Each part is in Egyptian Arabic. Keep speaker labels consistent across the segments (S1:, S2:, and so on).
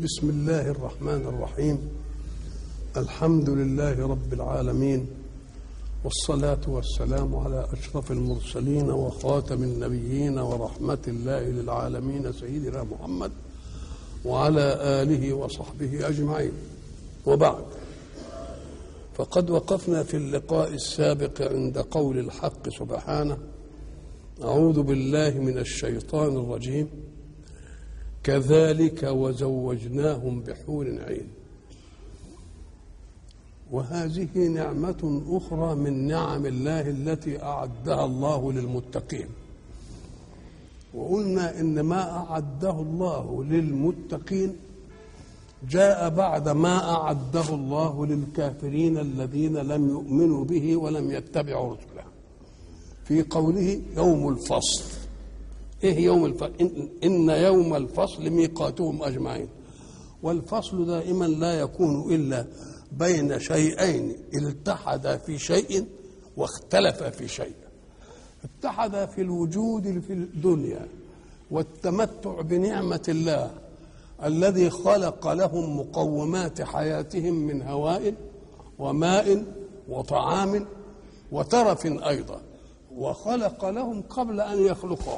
S1: بسم الله الرحمن الرحيم الحمد لله رب العالمين والصلاة والسلام على أشرف المرسلين وخاتم النبيين ورحمة الله للعالمين سيدنا محمد وعلى آله وصحبه أجمعين وبعد فقد وقفنا في اللقاء السابق عند قول الحق سبحانه أعوذ بالله من الشيطان الرجيم كذلك وزوجناهم بحور عين وهذه نعمة أخرى من نعم الله التي أعدها الله للمتقين وقلنا إن ما أعده الله للمتقين جاء بعد ما أعده الله للكافرين الذين لم يؤمنوا به ولم يتبعوا رسله في قوله يوم الفصل ايه يوم الفصل إن, ان يوم الفصل ميقاتهم اجمعين والفصل دائما لا يكون الا بين شيئين التحدا في شيء واختلفا في شيء اتحدا في الوجود في الدنيا والتمتع بنعمه الله الذي خلق لهم مقومات حياتهم من هواء وماء وطعام وترف ايضا وخلق لهم قبل ان يخلقهم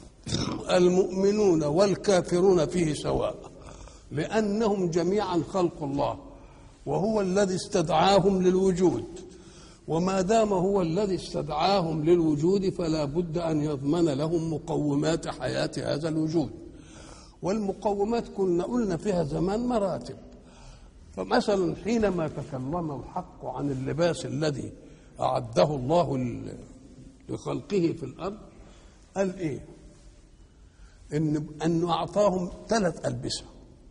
S1: المؤمنون والكافرون فيه سواء لانهم جميعا خلق الله وهو الذي استدعاهم للوجود وما دام هو الذي استدعاهم للوجود فلا بد ان يضمن لهم مقومات حياه هذا الوجود والمقومات كنا قلنا فيها زمان مراتب فمثلا حينما تكلم الحق عن اللباس الذي اعده الله لخلقه في الارض قال ايه ان انه اعطاهم ثلاث البسه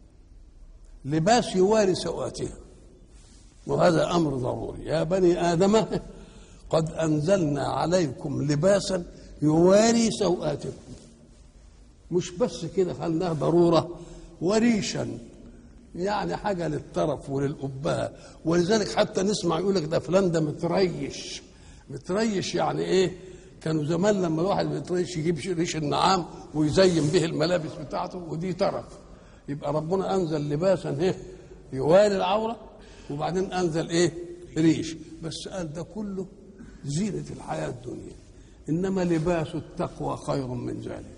S1: لباس يواري سواتها وهذا امر ضروري يا بني ادم قد انزلنا عليكم لباسا يواري سواتكم مش بس كده خلناها ضروره وريشا يعني حاجه للطرف وللأبهة ولذلك حتى نسمع يقول لك ده فلان ده متريش متريش يعني ايه كانوا زمان لما الواحد بيتريش يجيب ريش النعام ويزين به الملابس بتاعته ودي ترف يبقى ربنا انزل لباسا ايه يواري العوره وبعدين انزل ايه ريش بس قال ده كله زينه الحياه الدنيا انما لباس التقوى خير من ذلك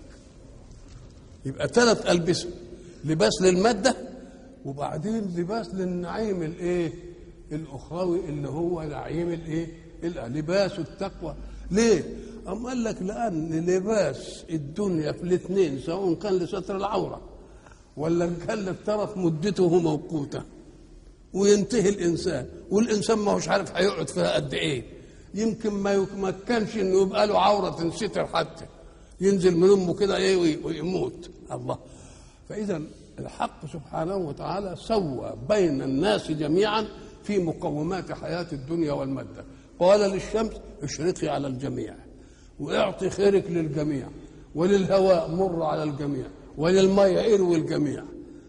S1: يبقى ثلاث البسه لباس للماده وبعدين لباس للنعيم الايه الاخروي اللي هو نعيم الايه لباس التقوى ليه أم قال لك لأن لباس الدنيا في الاثنين سواء كان لستر العورة ولا كان للطرف مدته موقوتة وينتهي الإنسان والإنسان ما هوش عارف هيقعد فيها قد إيه يمكن ما يتمكنش إنه يبقى له عورة تنستر حتى ينزل من أمه كده إيه ويموت الله فإذا الحق سبحانه وتعالى سوى بين الناس جميعا في مقومات حياة الدنيا والمادة قال للشمس اشرقي على الجميع واعطي خيرك للجميع وللهواء مر على الجميع وللمية اروي الجميع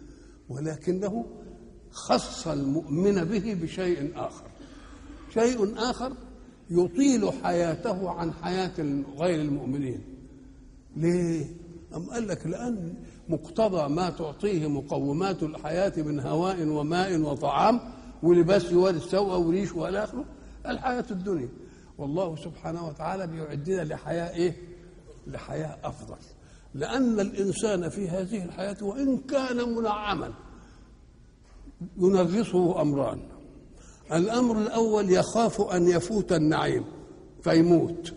S1: ولكنه خص المؤمن به بشيء آخر شيء آخر يطيل حياته عن حياة غير المؤمنين ليه؟ أم قال لك لأن مقتضى ما تعطيه مقومات الحياة من هواء وماء وطعام ولباس يواري السوء وريش والى اخره الحياة الدنيا والله سبحانه وتعالى بيعدنا لحياة إيه؟ لحياة أفضل لأن الإنسان في هذه الحياة وإن كان منعما ينغصه أمران الأمر الأول يخاف أن يفوت النعيم فيموت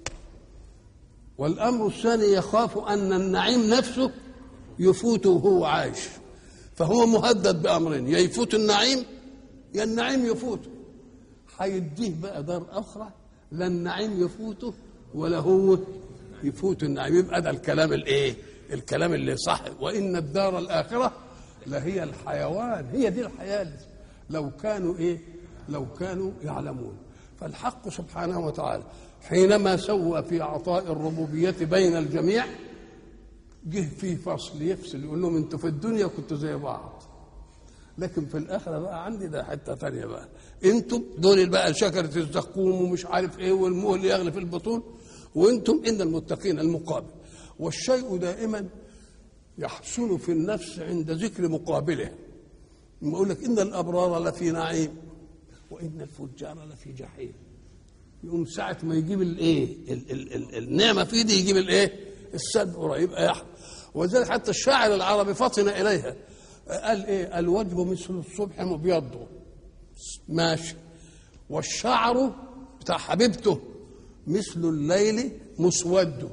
S1: والأمر الثاني يخاف أن النعيم نفسه يفوته وهو عايش فهو مهدد بأمرين يا يفوت النعيم يا النعيم يفوته هيديه بقى دار اخرى لا النعيم يفوته ولا هو يفوت النعيم يبقى ده الكلام الايه الكلام اللي صح وان الدار الاخره لهي الحيوان هي دي الحياه لو كانوا ايه لو كانوا يعلمون فالحق سبحانه وتعالى حينما سوى في عطاء الربوبيه بين الجميع جه في فصل يفصل يقول لهم انتوا في الدنيا كنتوا زي بعض لكن في الاخره بقى عندي ده حته ثانيه بقى انتم دول بقى شجره الزقوم ومش عارف ايه والمهل اللي يغلي في البطون وانتم ان المتقين المقابل والشيء دائما يحسن في النفس عند ذكر مقابله لما يقول لك ان الابرار لفي نعيم وان الفجار لفي جحيم يقوم ساعة ما يجيب الايه ال- ال- ال- النعمة في دي يجيب الايه السد يبقى يحيى وذلك حتى الشاعر العربي فطن اليها قال ايه الوجه مثل الصبح مبيض ماشي والشعر بتاع حبيبته مثل الليل مسود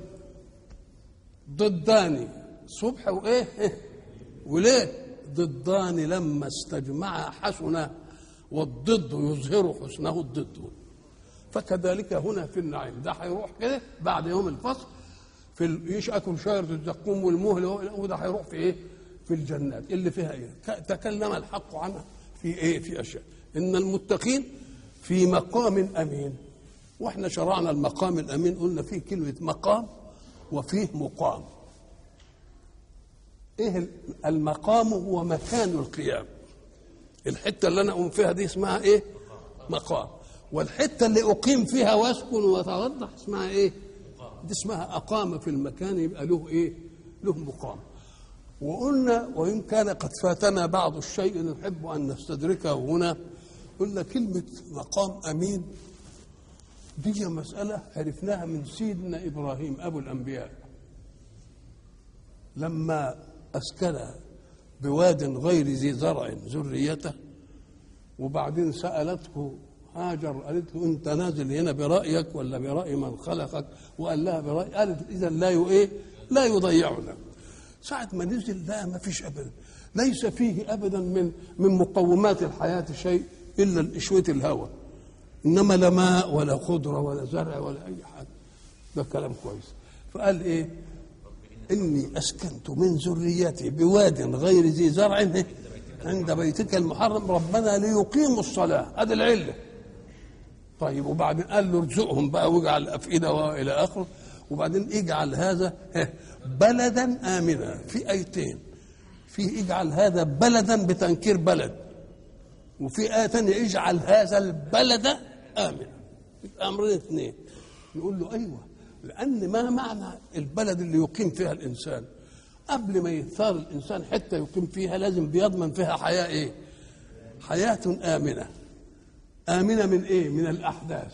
S1: ضدان صبح وايه إيه؟ وليل ضدان لما استجمعا حسنا والضد يظهر حسنه الضد فكذلك هنا في النعيم ده هيروح كده بعد يوم الفصل في ال- يشأكل شجرة الزقوم والمهل وده هيروح في ايه؟ في الجنات اللي فيها ايه؟ ك- تكلم الحق عنها في ايه؟ في اشياء ان المتقين في مقام امين واحنا شرعنا المقام الامين قلنا فيه كلمه مقام وفيه مقام ايه المقام هو مكان القيام الحته اللي انا اقوم فيها دي اسمها ايه مقام والحته اللي اقيم فيها واسكن واتوضح اسمها ايه دي اسمها اقام في المكان يبقى له ايه له مقام وقلنا وان كان قد فاتنا بعض الشيء نحب ان نستدركه هنا قلنا كلمه مقام امين دي مساله عرفناها من سيدنا ابراهيم ابو الانبياء لما أسكن بواد غير ذي زرع ذريته وبعدين سألته هاجر قالت له أنت نازل هنا برأيك ولا برأي من خلقك وقال لها برأي قالت إذا لا ي- إيه لا يضيعنا ساعة ما نزل لا ما فيش أبدا ليس فيه أبدا من من مقومات الحياة شيء إلا شوية الهواء إنما لا ماء ولا خضرة ولا زرع ولا أي حاجة ده كلام كويس فقال إيه إني أسكنت من ذريتي بواد غير ذي زرع عند بيتك المحرم ربنا ليقيموا الصلاة هذا العلة طيب وبعدين قال له ارزقهم بقى واجعل أفئدة وإلى آخره وبعدين اجعل هذا بلدا آمنا في آيتين في اجعل هذا بلدا بتنكير بلد وفي آية تانية اجعل هذا البلد آمنا يبقى أمرين اثنين نقول له أيوه لأن ما معنى البلد اللي يقيم فيها الإنسان قبل ما يختار الإنسان حتة يقيم فيها لازم بيضمن فيها حياة إيه حياة آمنة آمنة من إيه من الأحداث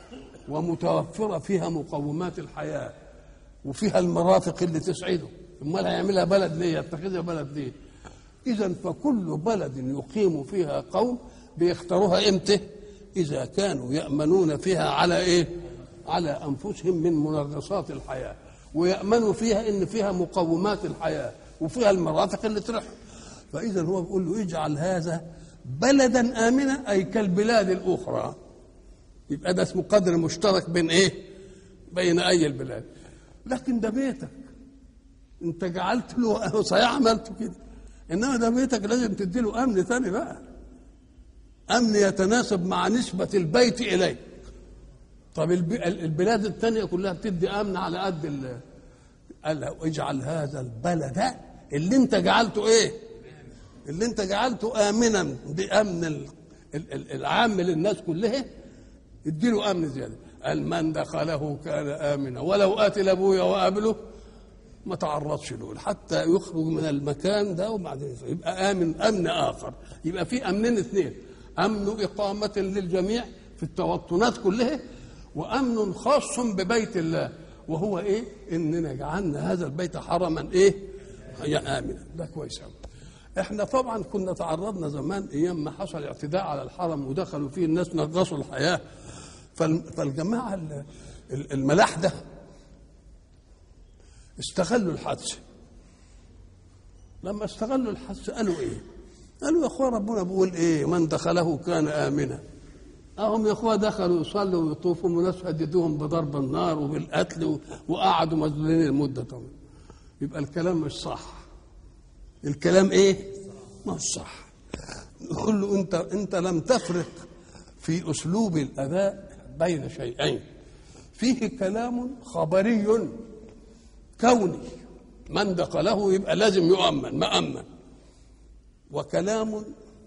S1: ومتوفرة فيها مقومات الحياة وفيها المرافق اللي تسعده امال هيعملها بلد ليه يتخذها بلد ليه اذا فكل بلد يقيم فيها قوم بيختاروها امتى اذا كانوا يامنون فيها على ايه على انفسهم من منغصات الحياه ويامنوا فيها ان فيها مقومات الحياه وفيها المرافق اللي ترحم فاذا هو بيقول له اجعل هذا بلدا امنا اي كالبلاد الاخرى يبقى ده اسمه قدر مشترك بين ايه بين اي البلاد لكن ده بيتك انت جعلت له صحيح عملته كده انما ده بيتك لازم تدي له امن ثاني بقى امن يتناسب مع نسبه البيت اليك طب الب- البلاد الثانيه كلها بتدي امن على قد ال قال له اجعل هذا البلد اللي انت جعلته ايه اللي انت جعلته امنا بامن ال- ال- ال- العام للناس كلها اديله امن زياده قال من دخله كان امنا ولو قاتل ابويا وقابله ما تعرضش له حتى يخرج من المكان ده وبعدين يصير. يبقى امن امن اخر يبقى في امنين اثنين امن اقامه للجميع في التوطنات كلها وامن خاص ببيت الله وهو ايه اننا جعلنا هذا البيت حرما ايه يا امنا ده كويس قوي احنا طبعا كنا تعرضنا زمان ايام ما حصل اعتداء على الحرم ودخلوا فيه الناس نغصوا الحياه فال- فالجماعه ال- ال- الملاحده استغلوا الحادثه لما استغلوا الحادثه قالوا ايه؟ قالوا يا اخوان ربنا بيقول ايه؟ من دخله كان امنا اهم يا اخوان دخلوا يصلوا ويطوفوا وناس هددوهم بضرب النار وبالقتل و- وقعدوا مذلولين المده طويله يبقى الكلام مش صح الكلام ايه؟ مش صح نقول له انت انت لم تفرق في اسلوب الاداء بين شيئين فيه كلام خبري كوني من دخله يبقى لازم يؤمن مأمن وكلام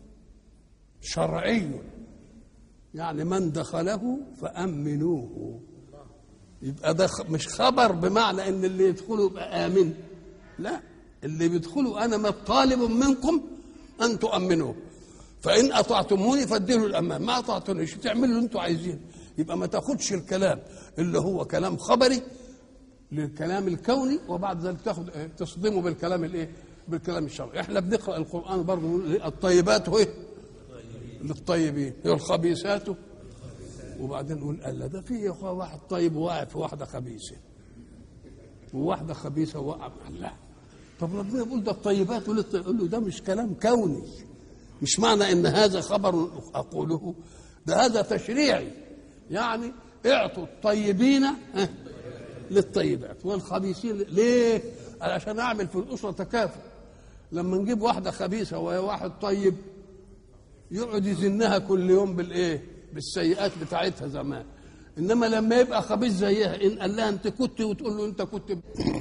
S1: شرعي يعني من دخله فأمنوه يبقى ده خ- مش خبر بمعنى ان اللي يدخله يبقى آمن لا اللي بيدخلوا انا ما طالب منكم ان تؤمنوه فان اطعتموني فاديله الامان ما اطعتونيش تعملوا اللي انتوا عايزينه يبقى ما تاخدش الكلام اللي هو كلام خبري للكلام الكوني وبعد ذلك تاخد إيه؟ تصدمه بالكلام الايه بالكلام الشرعي احنا بنقرا القران برضه نقول إيه؟ الطيبات ايه للطيبين والخبيثات وبعدين نقول الا ده في واحد طيب وواقع في واحده خبيثه وواحده خبيثه وقع الله طب ربنا يقول ده الطيبات يقول له ده مش كلام كوني مش معنى ان هذا خبر اقوله ده هذا تشريعي يعني اعطوا الطيبين للطيبات والخبيثين ليه؟ علشان اعمل في الاسره تكافؤ لما نجيب واحده خبيثه وهي واحد طيب يقعد يزنها كل يوم بالايه؟ بالسيئات بتاعتها زمان انما لما يبقى خبيث زيها ان قال لها انت كنت وتقول له انت كنت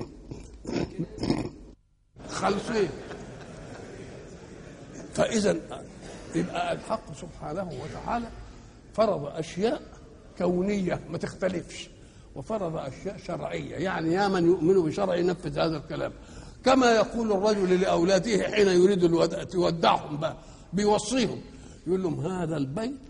S1: خالصين فاذا يبقى الحق سبحانه وتعالى فرض اشياء كونيه ما تختلفش وفرض اشياء شرعيه يعني يا من يؤمن بشرع ينفذ هذا الكلام كما يقول الرجل لاولاده حين يريد يودعهم بقى بيوصيهم يقول لهم هذا البيت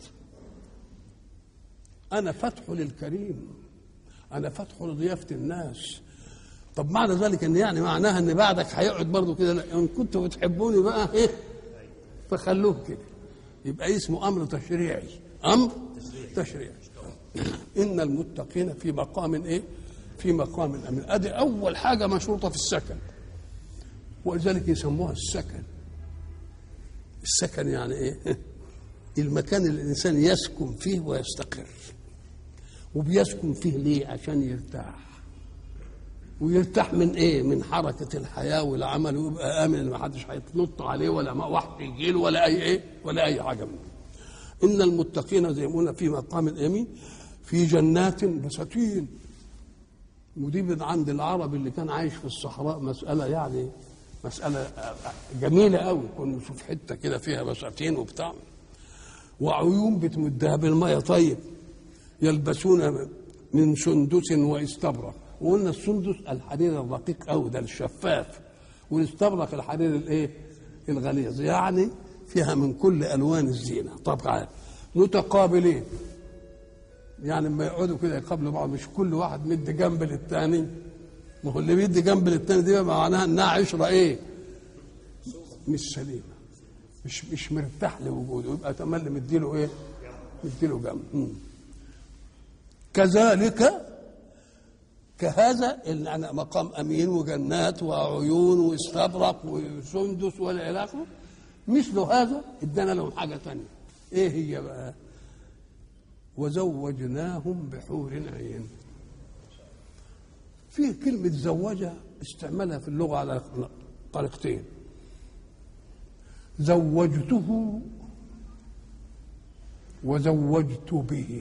S1: انا فتح للكريم انا فتح لضيافه الناس طب معنى ذلك ان يعني معناها ان بعدك هيقعد برضه كده ان كنتوا بتحبوني بقى ايه فخلوه كده يبقى اسمه امر تشريعي امر تشريعي ان المتقين في مقام ايه في مقام امن ادي اول حاجه مشروطه في السكن ولذلك يسموها السكن السكن يعني ايه المكان اللي الانسان يسكن فيه ويستقر وبيسكن فيه ليه عشان يرتاح ويرتاح من ايه من حركه الحياه والعمل ويبقى امن ان ما حدش هيتنط عليه ولا ما واحد يجي له ولا اي ايه ولا اي حاجه منه ان المتقين زي ما قلنا في مقام اليمين في جنات بساتين ودي من عند العرب اللي كان عايش في الصحراء مساله يعني مساله جميله قوي كنا نشوف حته كده فيها بساتين وبتاع وعيون بتمدها بالميه طيب يلبسون من سندس واستبرق وقلنا السندس الحرير الرقيق قوي ده الشفاف والاستبرق الحرير الايه الغليظ يعني فيها من كل الوان الزينه طبعا متقابلين يعني لما يقعدوا كده يقابلوا بعض مش كل واحد مد جنب للتاني ما هو اللي بيدي جنب للتاني دي معناها انها عشره ايه مش سليمه مش مش مرتاح لوجوده يبقى تملي مديله ايه مديله جنب كذلك كهذا يعني مقام امين وجنات وعيون واستبرق وسندس والى الى اخره مثل هذا ادانا لهم حاجه ثانيه ايه هي بقى وزوجناهم بحور عين في كلمة زوجة استعملها في اللغة على طريقتين زوجته وزوجت به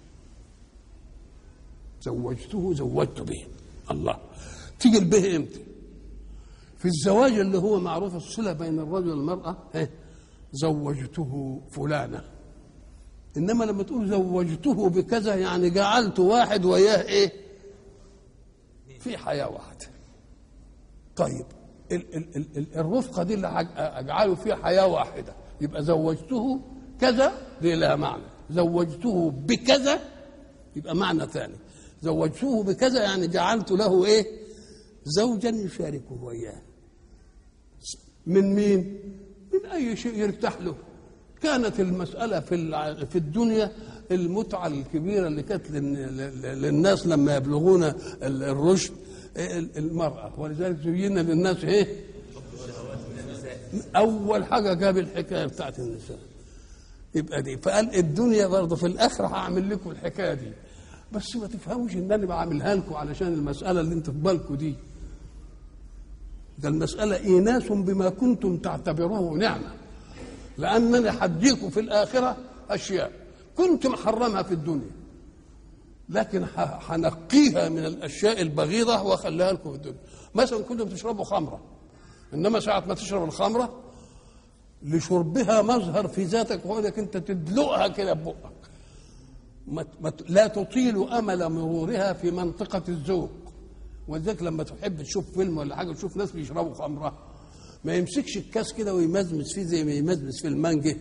S1: زوجته زوجت به الله تيجي البه امتى في الزواج اللي هو معروف الصلة بين الرجل والمرأة ايه زوجته فلانة إنما لما تقول زوجته بكذا يعني جعلت واحد وياه إيه في حياة واحدة طيب ال ال ال ال الرفقة دي اللي أجعله فيها حياة واحدة يبقى زوجته كذا دي لها معنى زوجته بكذا يبقى معنى ثاني زوجته بكذا يعني جعلت له ايه زوجا يشاركه وياه من مين من اي شيء يرتاح له كانت المساله في في الدنيا المتعه الكبيره اللي كانت للناس لما يبلغون الرشد المراه ولذلك زين للناس ايه اول حاجه جاب الحكايه بتاعت النساء يبقى دي فقال الدنيا برضه في الاخره هعمل لكم الحكايه دي بس ما تفهموش ان انا بعملها لكم علشان المساله اللي انت في بالكم دي ده المساله ايناس بما كنتم تعتبروه نعمه لانني حديكم في الاخره اشياء كنت محرمها في الدنيا لكن هنقيها من الاشياء البغيضه واخليها لكم في الدنيا مثلا كنتم تشربوا خمره انما ساعه ما تشرب الخمره لشربها مظهر في ذاتك وهو انك انت تدلقها كده ببقك لا تطيل امل مرورها في منطقه الذوق ولذلك لما تحب تشوف فيلم ولا حاجه وتشوف ناس بيشربوا خمره ما يمسكش الكاس كده ويمزمز فيه زي ما يمزمز في المانجه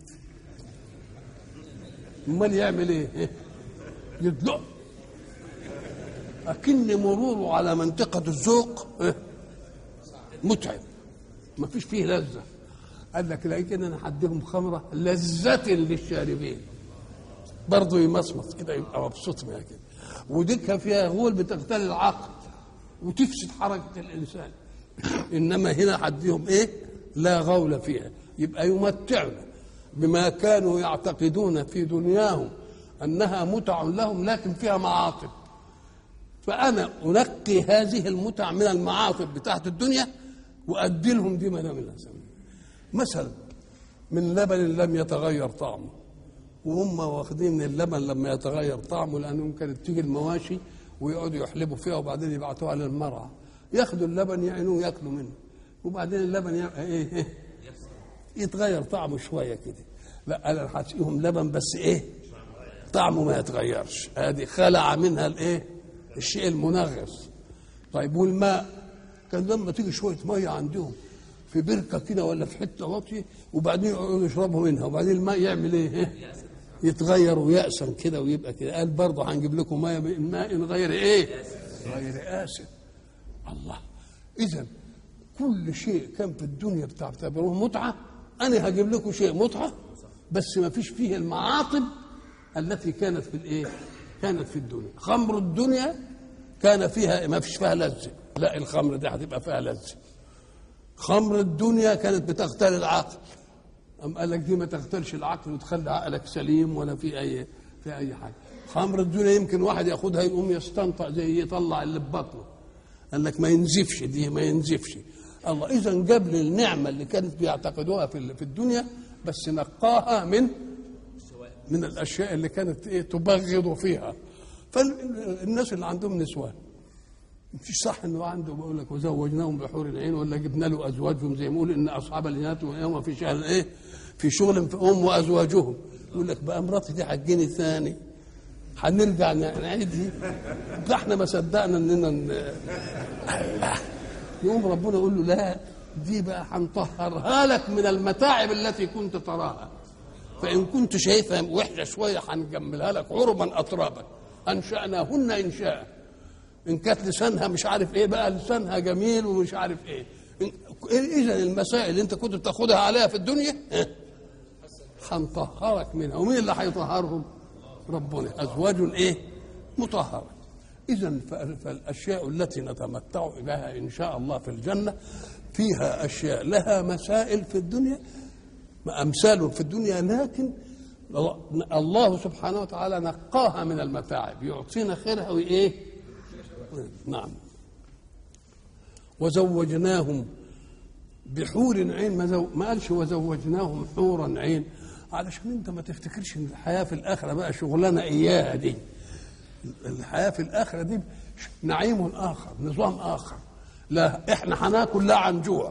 S1: امال يعمل ايه؟ يدلق أكن مروره على منطقة الذوق إيه؟ متعب ما فيش فيه لذة قال لك لكن أنا هديهم خمرة لذة للشاربين برضه يمصمص كده يبقى مبسوط بيها كده ودي كان فيها غول بتغتال العقل وتفسد حركة الإنسان إنما هنا هديهم إيه لا غول فيها يبقى يمتعنا بما كانوا يعتقدون في دنياهم أنها متع لهم لكن فيها معاطب فأنا أنقي هذه المتع من المعاطب بتاعت الدنيا وأدي لهم دي ما دام مثلا من لبن لم يتغير طعمه وهم واخدين من اللبن لما يتغير طعمه لأنهم كانت تيجي المواشي ويقعدوا يحلبوا فيها وبعدين يبعتوها للمرعى ياخدوا اللبن يعينوه ياكلوا منه وبعدين اللبن يبقى ايه, إيه يتغير طعمه شويه كده لا انا هسقيهم لبن بس ايه طعمه ما يتغيرش هذه خلع منها الايه الشيء المنغص طيب والماء كان لما تيجي شويه ميه عندهم في بركه كده ولا في حته واطيه وبعدين يقعدوا يشربوا منها وبعدين الماء يعمل ايه يتغير ويأسن كده ويبقى كده قال برضه هنجيب لكم ميه من ماء غير ايه غير آسن الله اذا كل شيء كان في الدنيا بتعتبروه متعه انا هجيب لكم شيء متعه بس ما فيش فيه المعاطب التي كانت في الايه كانت في الدنيا خمر الدنيا كان فيها ما فيش فيها لذه لا الخمر دي هتبقى فيها لذه خمر الدنيا كانت بتغتال العقل أم قال لك دي ما تغتالش العقل وتخلي عقلك سليم ولا في أي في أي حاجة خمر الدنيا يمكن واحد ياخدها يقوم يستنطق زي يطلع اللي في بطنه قال لك ما ينزفش دي ما ينزفش الله إذا جاب لي النعمة اللي كانت بيعتقدوها في في الدنيا بس نقاها من من الأشياء اللي كانت إيه تبغض فيها فالناس اللي عندهم نسوان مش صح انه عنده بقول لك وزوجناهم بحور العين ولا جبنا له ازواجهم زي ما يقول ان اصحاب الجنات يوم في شهر ايه في شغل في ام وازواجهم يقول لك بقى مراتي دي حجني ثاني هنرجع نعيد ده احنا ما صدقنا اننا ن... يقوم ربنا يقول له لا دي بقى هنطهرها لك من المتاعب التي كنت تراها فان كنت شايفها وحشه شويه هنجملها لك عربا اترابا انشاناهن انشاء ان كانت لسانها مش عارف ايه بقى لسانها جميل ومش عارف ايه اذا المسائل اللي انت كنت بتاخدها عليها في الدنيا هنطهرك منها ومين اللي هيطهرهم ربنا ازواج ايه مطهره اذا فالاشياء التي نتمتع بها ان شاء الله في الجنه فيها اشياء لها مسائل في الدنيا امثال في الدنيا لكن الله سبحانه وتعالى نقاها من المتاعب يعطينا خيرها وايه نعم وزوجناهم بحور عين ما, زو... ما قالش وزوجناهم حورا عين علشان انت ما تفتكرش ان الحياه في الاخره بقى شغلانه اياها دي الحياه في الاخره دي نعيم اخر نظام اخر لا احنا هناكل لا عن جوع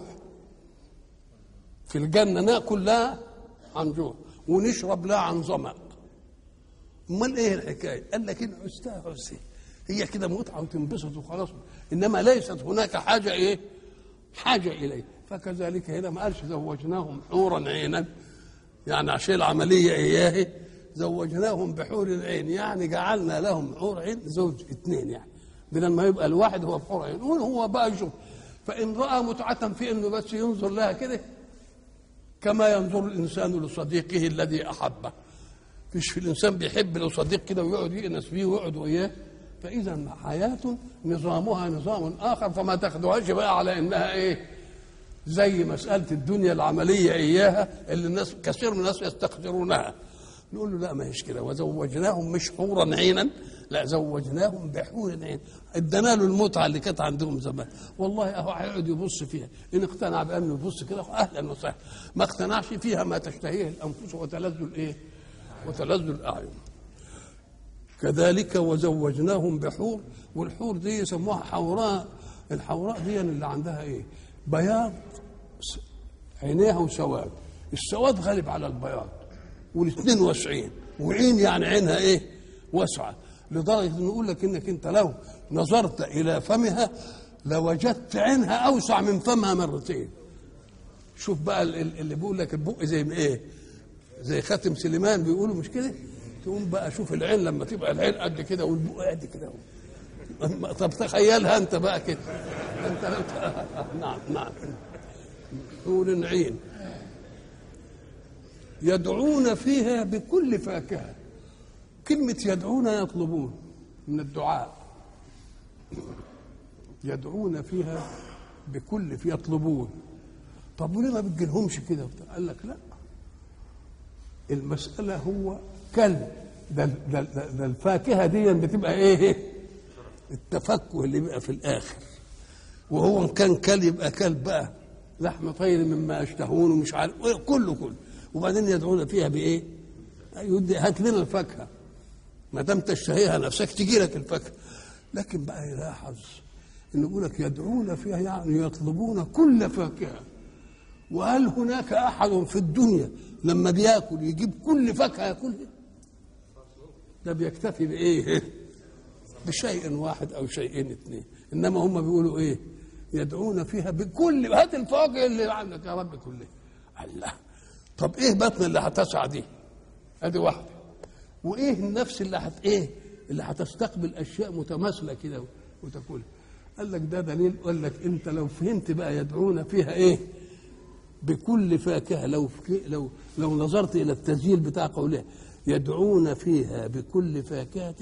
S1: في الجنه ناكل لا عن جوع ونشرب لا عن ظمأ امال ايه الحكايه قال لك ان عزتها عزتها هي كده متعه وتنبسط وخلاص انما ليست هناك حاجه ايه حاجه اليه فكذلك هنا ما قالش زوجناهم حورا عينا يعني عشان العمليه اياه زوجناهم بحور العين يعني جعلنا لهم حور عين زوج اثنين يعني بدل ما يبقى الواحد هو بحور عين هو بقى يشوف فان راى متعه في انه بس ينظر لها كده كما ينظر الانسان لصديقه الذي احبه فيش في الانسان بيحب لو صديق كده ويقعد يأنس بيه ويقعد وياه فاذا حياه نظامها نظام اخر فما تاخدوهاش بقى على انها ايه زي مساله الدنيا العمليه اياها اللي الناس كثير من الناس يستقدرونها نقول له لا ما هيش كده وزوجناهم مش حورا عينا لا زوجناهم بحور عين ادينا له المتعه اللي كانت عندهم زمان والله اهو هيقعد يبص فيها ان اقتنع بانه يبص كده اهلا وسهلا ما اقتنعش فيها ما تشتهيه الانفس وتلذ الايه وتلذ الاعين كذلك وزوجناهم بحور والحور دي يسموها حوراء الحوراء دي اللي عندها ايه بياض عينيها وسواد السواد غالب على البياض والاثنين واسعين وعين يعني عينها ايه واسعه لدرجه انه يقول لك انك انت لو نظرت الى فمها لوجدت عينها اوسع من فمها مرتين شوف بقى ال- ال- اللي بيقول لك البق زي ما ايه زي خاتم سليمان بيقولوا مش كده تقوم بقى شوف العين لما تبقى العين قد كده والبق قد كده طب تخيلها انت بقى كده انت انت نعم نعم حور عين يدعون فيها بكل فاكهه كلمه يدعون يطلبون من الدعاء يدعون فيها بكل في يطلبون طب وليه ما بتجيلهمش كده وبتاع؟ قال لك لا المسألة هو كلب ده, ده, ده, ده الفاكهة دي بتبقى ايه التفكه اللي بيبقى في الآخر وهو إن كان كلب يبقى كلب بقى لحم طير مما يشتهون ومش عارف كله كله وبعدين يدعون فيها بايه؟ يدي هات لنا الفاكهه ما دام تشتهيها نفسك تجي لك الفاكهه لكن بقى يلاحظ انه يقول لك يدعون فيها يعني يطلبون كل فاكهه وهل هناك احد في الدنيا لما بياكل يجيب كل فاكهه ياكلها ده بيكتفي بايه بشيء واحد او شيئين اثنين انما هم بيقولوا ايه يدعون فيها بكل هات الفواكه اللي عندك يا رب كلها الله طب ايه بطن اللي هتسعى دي ادي واحده وايه النفس اللي هت ايه اللي هتستقبل اشياء متماثله كده وتاكلها قال لك ده دليل قال لك انت لو فهمت بقى يدعون فيها ايه بكل فاكهه لو لو لو نظرت الى التسجيل بتاع قولها يدعون فيها بكل فاكهه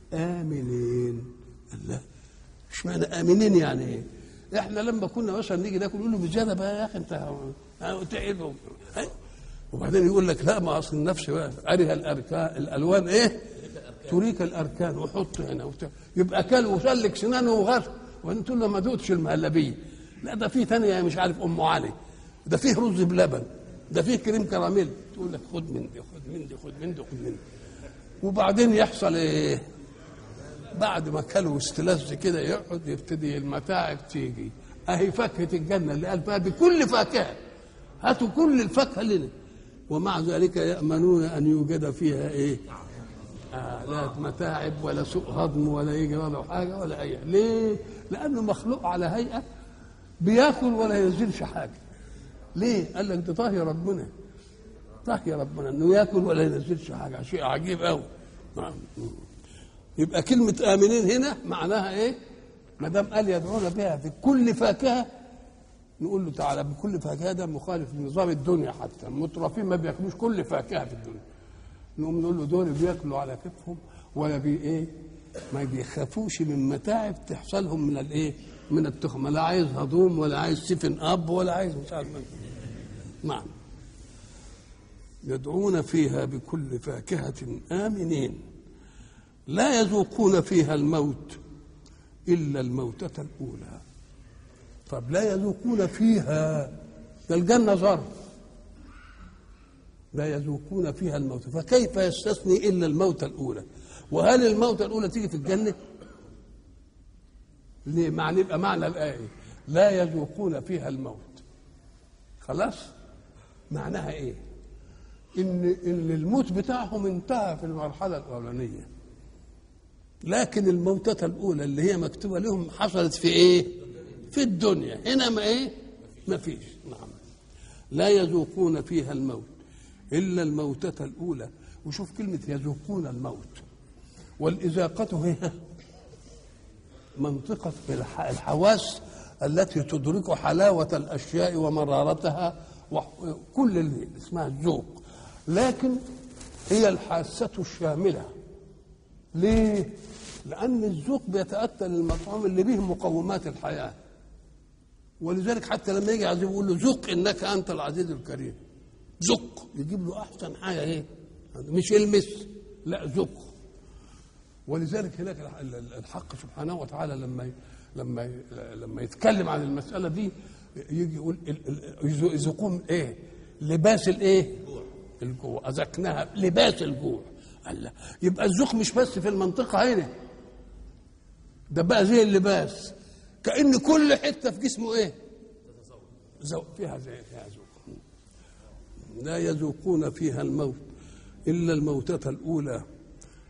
S1: امنين الله مش معنى امنين يعني ايه احنا لما كنا مثلا نيجي ناكل نقول له بزياده بقى يا اخي انت تعب وبعدين يقول لك لا ما اصل النفس بقى ارها الاركان الالوان ايه تريك الاركان وحط هنا وبتاع يبقى كل وسلك سنانه وغش وانت له ما دوتش المهلبيه لا ده في ثانيه مش عارف ام علي ده فيه رز بلبن ده فيه كريم كراميل تقول لك خد من دي خد من دي خد من دي خد من دي وبعدين يحصل ايه بعد ما كلوا استلذ كده يقعد يبتدي المتاعب تيجي اهي فاكهه الجنه اللي قال فيها بكل فاكهه هاتوا كل الفاكهه لنا ومع ذلك يامنون ان يوجد فيها ايه آه لا متاعب ولا سوء هضم ولا يجي ولا حاجه ولا اي ليه لانه مخلوق على هيئه بياكل ولا ينزلش حاجه ليه قال لك ده طاهي ربنا طاهي ربنا انه ياكل ولا ينزلش حاجه شيء عجيب قوي يبقى كلمة آمنين هنا معناها إيه؟ ما دام قال يدعون بها في كل فاكهة نقول له تعالى بكل فاكهة ده مخالف لنظام الدنيا حتى المترفين ما بياكلوش كل فاكهة في الدنيا نقوم نقول له دول بياكلوا على كتفهم ولا بي إيه؟ ما بيخافوش من متاعب تحصل لهم من الإيه؟ من التخمة لا عايز هضوم ولا عايز سفن أب ولا عايز مش عارف نعم يدعون فيها بكل فاكهة آمنين لا يذوقون فيها الموت إلا الموتة الأولى طب لا يذوقون فيها ده الجنة ظرف لا يذوقون فيها الموت فكيف يستثني إلا الموتة الأولى وهل الموتة الأولى تيجي في الجنة ليه معنى يبقى معنى الآية لا يذوقون فيها الموت خلاص معناها ايه ان ان الموت بتاعهم انتهى في المرحله الاولانيه لكن الموتة الأولى اللي هي مكتوبة لهم حصلت في إيه؟ في الدنيا هنا ما إيه؟ ما فيش نعم لا يذوقون فيها الموت إلا الموتة الأولى وشوف كلمة يذوقون الموت والإذاقة هي منطقة الحواس التي تدرك حلاوة الأشياء ومرارتها وكل اللي اسمها الذوق لكن هي الحاسة الشاملة ليه؟ لأن الذوق بيتأتى للمطعوم اللي به مقومات الحياة ولذلك حتى لما يجي عزيز يقول له ذق إنك أنت العزيز الكريم ذق يجيب له أحسن حاجة إيه؟ مش يلمس لا ذق ولذلك هناك الحق سبحانه وتعالى لما لما لما يتكلم عن المسألة دي يجي يقول يذوقون إيه؟ لباس الإيه؟ الجوع أذقناها لباس الجوع الله يبقى الذوق مش بس في المنطقة هنا ده بقى زي اللباس كأن كل حتة في جسمه ايه زو فيها زي فيها ذوق لا يذوقون فيها الموت إلا الموتة الأولى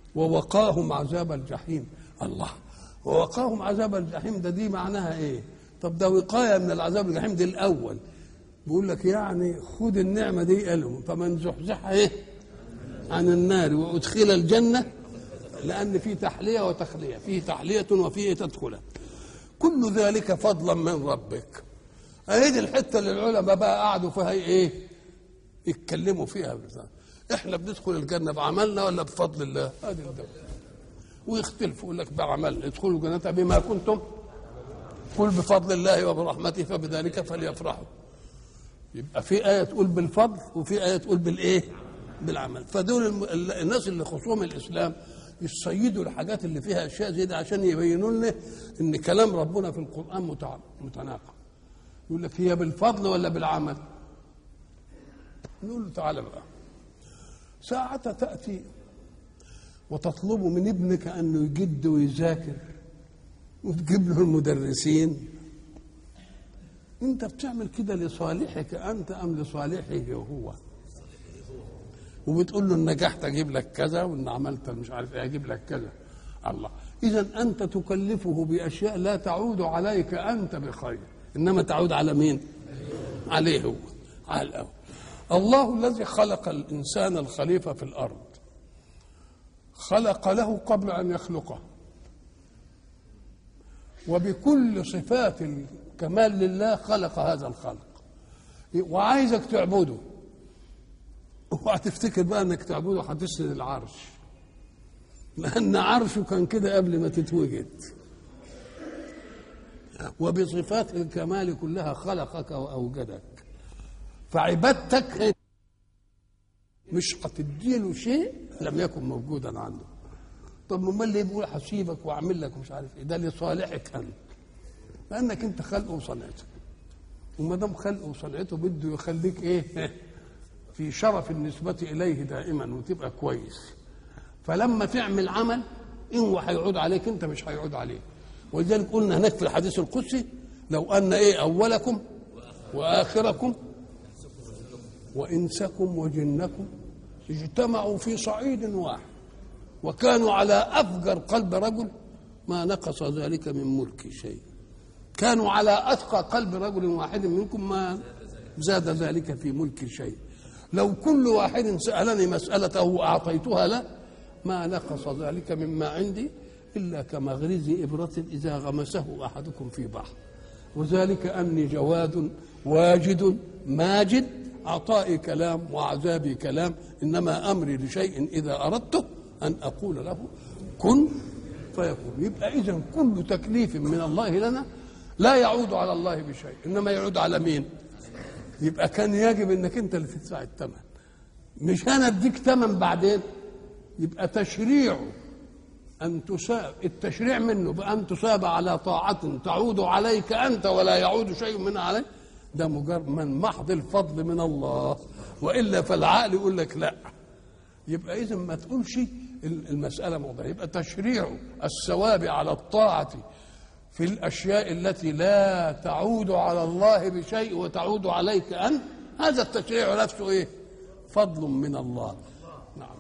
S1: ووقاهم عذاب الجحيم الله ووقاهم عذاب الجحيم ده دي معناها ايه طب ده وقايه من العذاب الجحيم دي الاول بيقول لك يعني خد النعمه دي لهم فمن زحزح ايه عن النار وادخل الجنه لان في تحليه وتخليه في تحليه وفي تدخله كل ذلك فضلا من ربك اهي دي الحته اللي العلماء بقى قعدوا فيها ايه يتكلموا فيها بتاع. احنا بندخل الجنه بعملنا ولا بفضل الله هذه الدولة. ويختلفوا يقول لك بعمل ادخلوا الجنه بما كنتم قل بفضل الله وبرحمته فبذلك فليفرحوا يبقى في آية تقول بالفضل وفي آية تقول بالإيه؟ بالعمل فدول الم... الناس اللي خصوم الإسلام يصيدوا الحاجات اللي فيها أشياء زي ده عشان يبينوا لنا إن كلام ربنا في القرآن متع... متناقض يقول لك هي بالفضل ولا بالعمل؟ نقول له تعالى بقى ساعة تأتي وتطلب من ابنك أنه يجد ويذاكر وتجيب له المدرسين انت بتعمل كده لصالحك انت ام لصالحه هو وبتقول له ان نجحت اجيب لك كذا وان عملت مش عارف ايه اجيب لك كذا الله اذا انت تكلفه باشياء لا تعود عليك انت بخير انما تعود على مين عليه هو على الأول. الله الذي خلق الانسان الخليفه في الارض خلق له قبل ان يخلقه وبكل صفات الكمال لله خلق هذا الخلق وعايزك تعبده اوعى تفتكر بقى انك تعبده هتسند العرش لان عرشه كان كده قبل ما تتوجد وبصفات الكمال كلها خلقك واوجدك فعبادتك مش هتديله شيء لم يكن موجودا عنده طب امال ليه بيقول هسيبك واعمل لك مش عارف ايه ده لصالحك انت لانك انت خلقه وصنعته وما دام خلقه وصنعته بده يخليك ايه في شرف النسبة إليه دائما وتبقى كويس فلما تعمل عمل إن هو هيعود عليك أنت مش هيعود عليه ولذلك قلنا هناك في الحديث القدسي لو أن إيه أولكم وآخركم وإنسكم وجنكم اجتمعوا في صعيد واحد وكانوا على أفجر قلب رجل ما نقص ذلك من ملك شيء كانوا على أتقى قلب رجل واحد منكم ما زاد ذلك في ملك شيء لو كل واحد سألني مسألته وأعطيتها له ما نقص ذلك مما عندي إلا كمغرز إبرة إذا غمسه أحدكم في بحر وذلك أني جواد واجد ماجد عطائي كلام وعذابي كلام إنما أمري لشيء إذا أردته أن أقول له كن فيكون يبقى إذا كل تكليف من الله لنا لا يعود على الله بشيء إنما يعود على مين يبقى كان يجب انك انت اللي تدفع الثمن مش انا اديك ثمن بعدين يبقى تشريعه ان تساب التشريع منه بان تساب على طاعه تعود عليك انت ولا يعود شيء منها عليك ده مجرد من محض الفضل من الله والا فالعقل يقول لك لا يبقى اذا ما تقولش المساله موضوع يبقى تشريع الثواب على الطاعه في الاشياء التي لا تعود على الله بشيء وتعود عليك انت هذا التشريع نفسه ايه فضل من الله نعم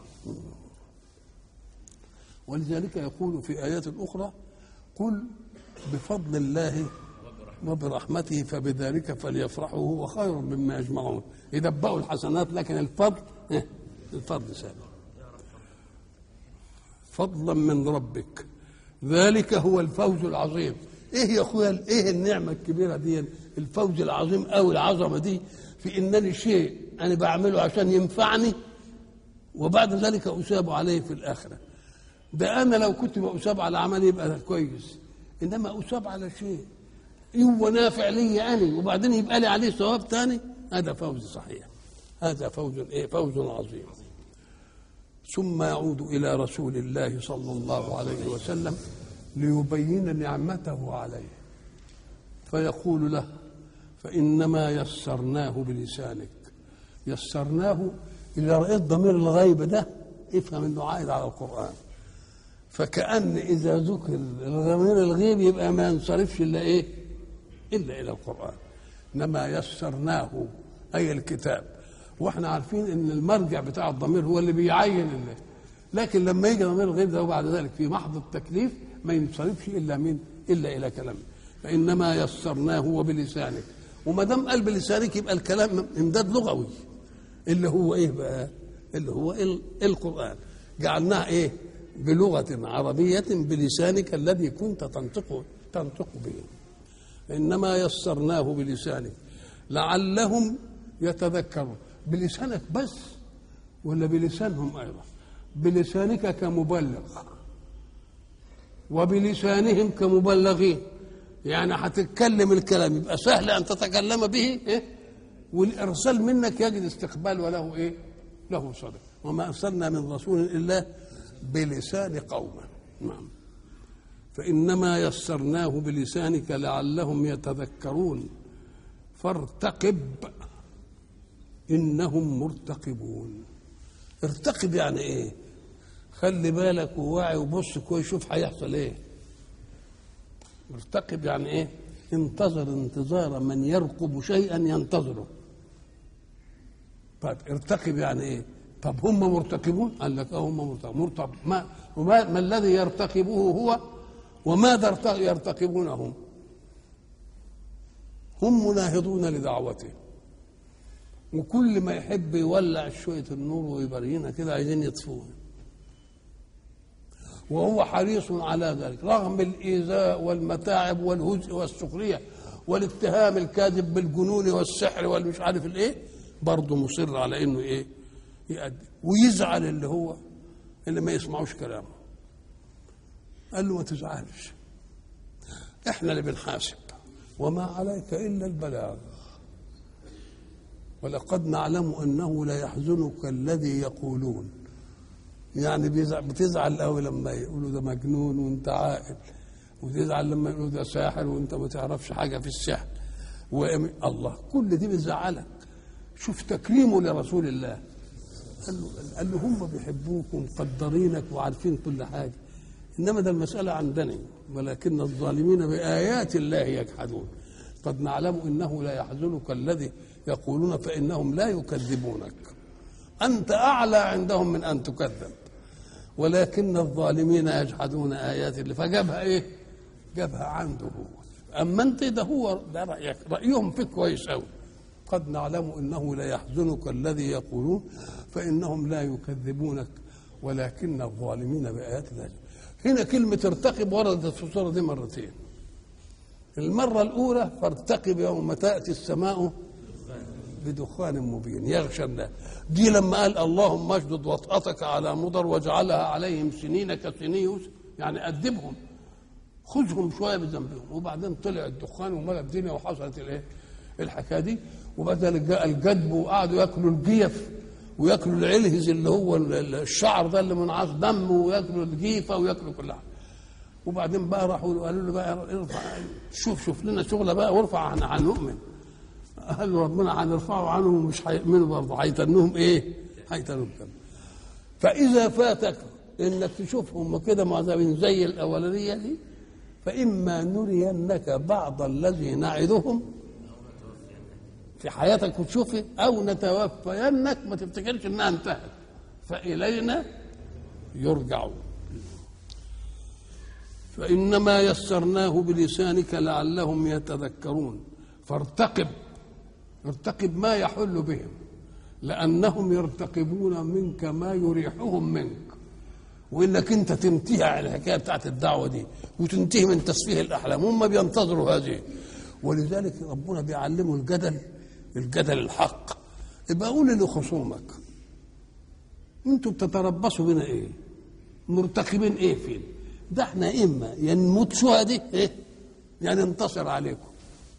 S1: ولذلك يقول في ايات اخرى قل بفضل الله وبرحمته فبذلك فليفرحوا هو خير مما يجمعون يدبقوا الحسنات لكن الفضل الفضل سابق فضلا من ربك ذلك هو الفوز العظيم ايه يا اخويا ايه النعمه الكبيره دي الفوز العظيم او العظمه دي في انني شيء انا بعمله عشان ينفعني وبعد ذلك اثاب عليه في الاخره ده انا لو كنت بأثاب على عملي يبقى كويس انما اثاب على شيء هو نافع لي انا وبعدين يبقى لي عليه ثواب ثاني هذا فوز صحيح هذا فوز ايه فوز عظيم ثم يعود الى رسول الله صلى الله عليه وسلم ليبين نعمته عليه فيقول له فانما يسرناه بلسانك يسرناه اذا رايت ضمير الغيب ده افهم انه عائد على القران فكأن إذا ذكر الضمير الغيب يبقى ما ينصرفش إلا إيه؟ إلا إلى القرآن إنما يسرناه أي الكتاب واحنا عارفين ان المرجع بتاع الضمير هو اللي بيعين اللي لكن لما يجي ضمير الغيب ده وبعد ذلك في محض التكليف ما ينصرفش الا من الا الى كلامه فانما يسرناه وبلسانك وما دام قال بلسانك يبقى الكلام امداد لغوي اللي هو ايه بقى اللي هو ال- القران جعلناه ايه بلغه عربيه بلسانك الذي كنت تنطق تنطق به انما يسرناه بلسانك لعلهم يتذكرون بلسانك بس ولا بلسانهم ايضا بلسانك كمبلغ وبلسانهم كمبلغين يعني هتتكلم الكلام يبقى سهل ان تتكلم به إيه؟ والارسال منك يجد استقبال وله ايه؟ له صدق وما ارسلنا من رسول الا بلسان قومه نعم فانما يسرناه بلسانك لعلهم يتذكرون فارتقب انهم مرتقبون ارتقب يعني ايه خلي بالك وواعي وبص كويس شوف هيحصل ايه ارتقب يعني ايه انتظر انتظار من يرقب شيئا ينتظره طيب ارتقب يعني ايه طب هم مرتقبون قال لك اه هم مرتقبون مرتقب ما, وما ما الذي يرتقبه هو وماذا ارت- يرتقبونه هم مناهضون لدعوته وكل ما يحب يولع شوية النور ويبرينا كده عايزين يطفوه وهو حريص على ذلك رغم الإيذاء والمتاعب والهزء والسخرية والاتهام الكاذب بالجنون والسحر والمش عارف الايه برضه مصر على انه ايه يأدي ويزعل اللي هو اللي ما يسمعوش كلامه قال له ما تزعلش احنا اللي بنحاسب وما عليك الا البلاغ ولقد نعلم انه ليحزنك الذي يقولون يعني بيزعل بتزعل قوي لما يقولوا ده مجنون وانت عاقل وتزعل لما يقولوا ده ساحر وانت ما تعرفش حاجه في السحر وإم- الله كل دي بتزعلك شوف تكريمه لرسول الله قال له, قال له هم بيحبوك ومقدرينك وعارفين كل حاجه انما ده المساله عندنا ولكن الظالمين بايات الله يجحدون قد نعلم انه لا يحزنك الذي يقولون فانهم لا يكذبونك انت اعلى عندهم من ان تكذب ولكن الظالمين يجحدون ايات الله فجابها ايه جابها عنده هو اما انت ده هو ده رايك رايهم فيك كويس قوي قد نعلم انه لا يحزنك الذي يقولون فانهم لا يكذبونك ولكن الظالمين بايات الله هنا كلمه ارتقب وردت في السوره دي مرتين المره الاولى فارتقب يوم تاتي السماء بدخان مبين يغشى الناس دي لما قال اللهم اشدد وطأتك على مضر واجعلها عليهم سنين كسني يوسف يعني أدبهم خذهم شويه بذنبهم وبعدين طلع الدخان وملى الدنيا وحصلت الايه؟ الحكايه دي وبدل جاء الجدب وقعدوا ياكلوا الجيف وياكلوا العلهز اللي هو ال- ال- الشعر ده اللي منعاش دم وياكلوا الجيفه وياكلوا كل حاجه وبعدين بقى راحوا قالوا له بقى ارفع شوف شوف لنا شغله بقى وارفع هن- هنؤمن قال له ربنا هنرفعه عنهم ومش هيؤمنوا برضه هيتنهم ايه؟ هيتنهم كم فاذا فاتك انك تشوفهم كده معذبين زي الاولانيه دي فاما نرينك بعض الذي نعدهم في حياتك وتشوفه او نتوفينك ما تفتكرش انها انتهت فالينا يرجعون فانما يسرناه بلسانك لعلهم يتذكرون فارتقب ارتقب ما يحل بهم لانهم يرتقبون منك ما يريحهم منك وانك انت تنتهي على الحكايه بتاعت الدعوه دي وتنتهي من تسفيه الاحلام هم بينتظروا هذه ولذلك ربنا بيعلمه الجدل الجدل الحق يبقى قول لخصومك انتوا بتتربصوا بنا ايه مرتقبين ايه فين ده احنا اما يا نموت شهداء ايه يا ننتصر عليكم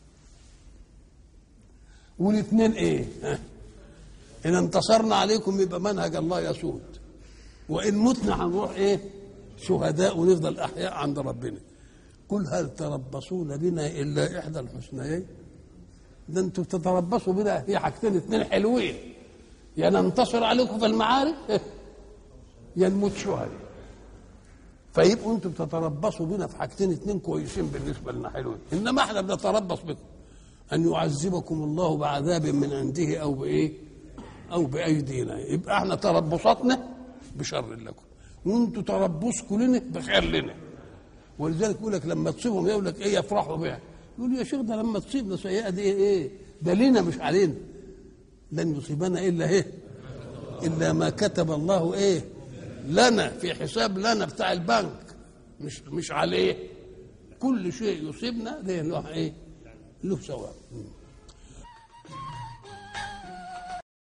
S1: والاثنين ايه ها؟ ان انتصرنا عليكم يبقى منهج الله يسود وان متنا هنروح ايه شهداء ونفضل احياء عند ربنا قل هل تربصون بنا الا احدى الحسنيين ده انتوا بتتربصوا بنا في حاجتين اتنين حلوين يا ننتصر عليكم في المعارك يا نموت شهداء فيبقوا انتوا بتتربصوا بنا في حاجتين اتنين كويسين بالنسبه لنا حلوين انما احنا بنتربص بكم ان يعذبكم الله بعذاب من عنده او بايه او بايدينا يبقى احنا تربصاتنا بشر لكم وانتوا تربصكم لنا بخير لنا ولذلك يقول لك لما تصيبهم يقول لك ايه يفرحوا بها يقول يا شيخ ده لما تصيبنا سيئه دي ايه ده لنا مش علينا لن يصيبنا الا ايه الا ما كتب الله ايه لنا في حساب لنا بتاع البنك مش مش عليه كل شيء يصيبنا ده له ايه له ثواب